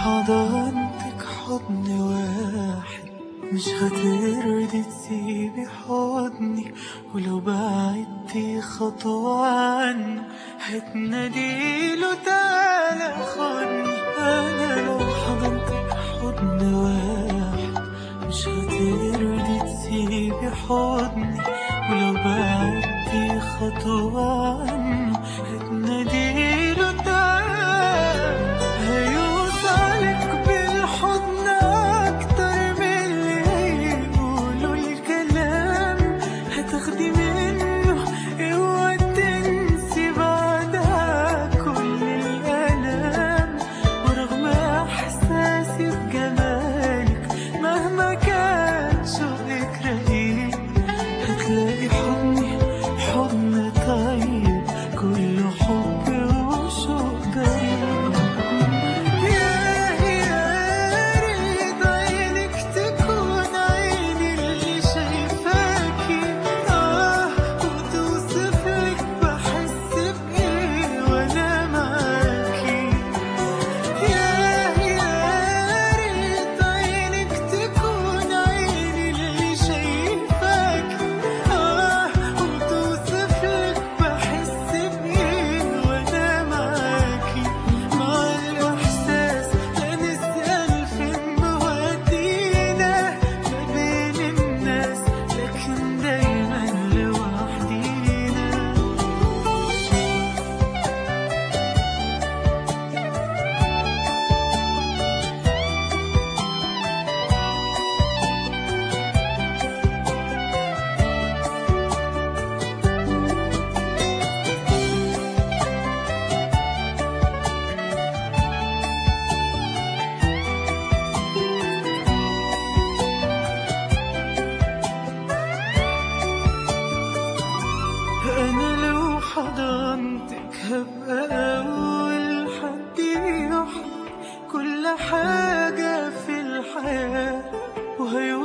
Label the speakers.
Speaker 1: حضنتك حضن واحد مش هترضي تسيبي حضني ولو بعدتي خطوة عنه هتناديله تعالى خدني أنا لو حضنتك حضن واحد مش هترضي تسيبي حضني ولو بعدتي خطوة عنه هتناديله تعالى هيوصلك بالحضن أكتر من اللي يقولوا الكلام هتاخدي منه اوعى تنسي بعدها كل الألام ورغم إحساسي بجمالك مهما كان شوقك رهيب هتلاقي حضني حضن طيب كله حب وشوق بريء يا يا ريت عينك تكون عيني اللي شايفاكي آه وتوصف لك بحس بإيه وأنا معاكي يا يا ريت عينك تكون عيني اللي شايفاكي آه وتوصف لك بحس بإيه وأنا معاكي مع الإحساس لا نسأل فين مودينا ما بين الناس لكن دايما لوحدينا أنا لو حضنتك هبقى أول حد يحب كل حاجة في الحياة وهيوصل